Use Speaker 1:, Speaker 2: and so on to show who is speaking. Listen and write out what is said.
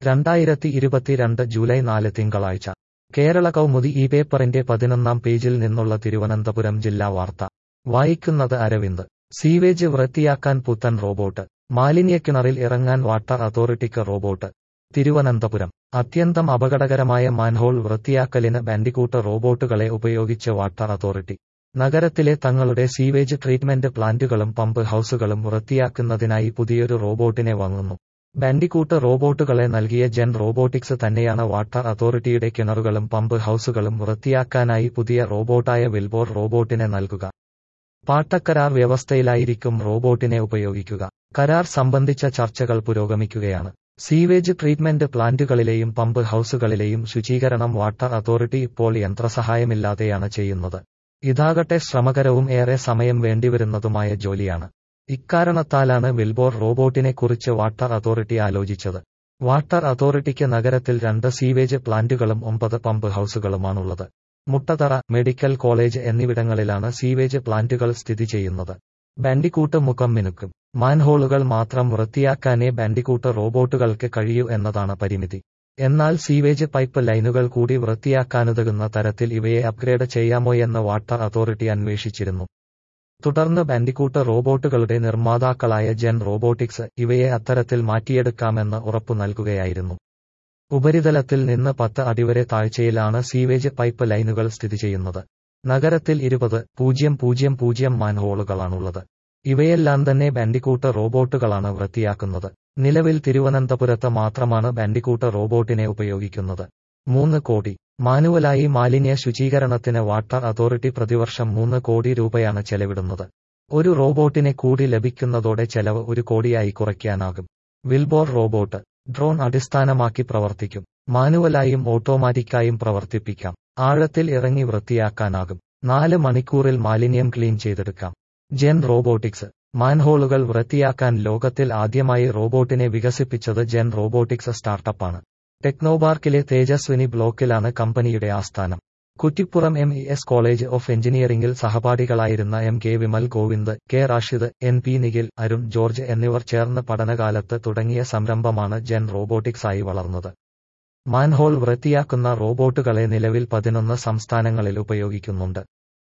Speaker 1: രണ്ടായിരത്തി ഇരുപത്തിരണ്ട് ജൂലൈ നാല് തിങ്കളാഴ്ച കേരള കൗമുദി ഈ പേപ്പറിന്റെ പതിനൊന്നാം പേജിൽ നിന്നുള്ള തിരുവനന്തപുരം ജില്ലാ വാർത്ത വായിക്കുന്നത് അരവിന്ദ് സീവേജ് വൃത്തിയാക്കാൻ പുത്തൻ റോബോട്ട് മാലിന്യക്കിണറിൽ ഇറങ്ങാൻ വാട്ടർ അതോറിറ്റിക്ക് റോബോട്ട് തിരുവനന്തപുരം അത്യന്തം അപകടകരമായ മാൻഹോൾ വൃത്തിയാക്കലിന് ബാൻഡിക്കൂട്ട് റോബോട്ടുകളെ ഉപയോഗിച്ച് വാട്ടർ അതോറിറ്റി നഗരത്തിലെ തങ്ങളുടെ സീവേജ് ട്രീറ്റ്മെന്റ് പ്ലാന്റുകളും പമ്പ് ഹൌസുകളും വൃത്തിയാക്കുന്നതിനായി പുതിയൊരു റോബോട്ടിനെ വാങ്ങുന്നു ബാൻഡിക്കൂട്ട് റോബോട്ടുകളെ നൽകിയ ജെൻ റോബോട്ടിക്സ് തന്നെയാണ് വാട്ടർ അതോറിറ്റിയുടെ കിണറുകളും പമ്പ് ഹൌസുകളും വൃത്തിയാക്കാനായി പുതിയ റോബോട്ടായ വിൽബോർ റോബോട്ടിനെ നൽകുക പാട്ടക്കരാർ വ്യവസ്ഥയിലായിരിക്കും റോബോട്ടിനെ ഉപയോഗിക്കുക കരാർ സംബന്ധിച്ച ചർച്ചകൾ പുരോഗമിക്കുകയാണ് സീവേജ് ട്രീറ്റ്മെന്റ് പ്ലാന്റുകളിലെയും പമ്പ് ഹൌസുകളിലെയും ശുചീകരണം വാട്ടർ അതോറിറ്റി ഇപ്പോൾ യന്ത്രസഹായമില്ലാതെയാണ് ചെയ്യുന്നത് ഇതാകട്ടെ ശ്രമകരവും ഏറെ സമയം വേണ്ടിവരുന്നതുമായ ജോലിയാണ് ഇക്കാരണത്താലാണ് വിൽബോർ റോബോട്ടിനെ കുറിച്ച് വാട്ടർ അതോറിറ്റി ആലോചിച്ചത് വാട്ടർ അതോറിറ്റിക്ക് നഗരത്തിൽ രണ്ട് സീവേജ് പ്ലാന്റുകളും ഒമ്പത് പമ്പ് ഹൌസുകളുമാണുള്ളത് മുട്ടതറ മെഡിക്കൽ കോളേജ് എന്നിവിടങ്ങളിലാണ് സീവേജ് പ്ലാന്റുകൾ സ്ഥിതി ചെയ്യുന്നത് ബാൻഡിക്കൂട്ട് മുഖം മിനുക്കും മാൻഹോളുകൾ മാത്രം വൃത്തിയാക്കാനേ ബാൻഡിക്കൂട്ട് റോബോട്ടുകൾക്ക് കഴിയൂ എന്നതാണ് പരിമിതി എന്നാൽ സീവേജ് പൈപ്പ് ലൈനുകൾ കൂടി വൃത്തിയാക്കാനുതകുന്ന തരത്തിൽ ഇവയെ അപ്ഗ്രേഡ് ചെയ്യാമോയെന്ന് വാട്ടർ അതോറിറ്റി അന്വേഷിച്ചിരുന്നു തുടർന്ന് ബാൻഡിക്കൂട്ട് റോബോട്ടുകളുടെ നിർമ്മാതാക്കളായ ജെൻ റോബോട്ടിക്സ് ഇവയെ അത്തരത്തിൽ മാറ്റിയെടുക്കാമെന്ന് ഉറപ്പു നൽകുകയായിരുന്നു ഉപരിതലത്തിൽ നിന്ന് പത്ത് അടിവരെ താഴ്ചയിലാണ് സീവേജ് പൈപ്പ് ലൈനുകൾ സ്ഥിതി ചെയ്യുന്നത് നഗരത്തിൽ ഇരുപത് പൂജ്യം പൂജ്യം പൂജ്യം മാൻഹോളുകളാണുള്ളത് ഇവയെല്ലാം തന്നെ ബാൻഡിക്കൂട്ട് റോബോട്ടുകളാണ് വൃത്തിയാക്കുന്നത് നിലവിൽ തിരുവനന്തപുരത്ത് മാത്രമാണ് ബാൻഡിക്കൂട്ട് റോബോട്ടിനെ ഉപയോഗിക്കുന്നത് മൂന്ന് കോടി മാനുവലായി മാലിന്യ ശുചീകരണത്തിന് വാട്ടർ അതോറിറ്റി പ്രതിവർഷം മൂന്ന് കോടി രൂപയാണ് ചെലവിടുന്നത് ഒരു റോബോട്ടിനെ കൂടി ലഭിക്കുന്നതോടെ ചെലവ് ഒരു കോടിയായി കുറയ്ക്കാനാകും വിൽബോർ റോബോട്ട് ഡ്രോൺ അടിസ്ഥാനമാക്കി പ്രവർത്തിക്കും മാനുവലായും ഓട്ടോമാറ്റിക്കായും പ്രവർത്തിപ്പിക്കാം ആഴത്തിൽ ഇറങ്ങി വൃത്തിയാക്കാനാകും നാല് മണിക്കൂറിൽ മാലിന്യം ക്ലീൻ ചെയ്തെടുക്കാം ജെൻ റോബോട്ടിക്സ് മാൻഹോളുകൾ വൃത്തിയാക്കാൻ ലോകത്തിൽ ആദ്യമായി റോബോട്ടിനെ വികസിപ്പിച്ചത് ജെൻ റോബോട്ടിക്സ് സ്റ്റാർട്ടപ്പാണ് ടെക്നോപാർക്കിലെ തേജസ്വിനി ബ്ലോക്കിലാണ് കമ്പനിയുടെ ആസ്ഥാനം Kuttippuram M E S college of എഞ്ചിനീയറിംഗിൽ സഹപാഠികളായിരുന്ന M K Vimal Govind K Rashid N P Nikhil Arun George എന്നിവർ ചേർന്ന് പഠനകാലത്ത് തുടങ്ങിയ സംരംഭമാണ് ജെൻ റോബോട്ടിക്സ് ആയി വളർന്നത് മാൻഹോൾ വൃത്തിയാക്കുന്ന റോബോട്ടുകളെ നിലവിൽ പതിനൊന്ന് സംസ്ഥാനങ്ങളിൽ ഉപയോഗിക്കുന്നുണ്ട്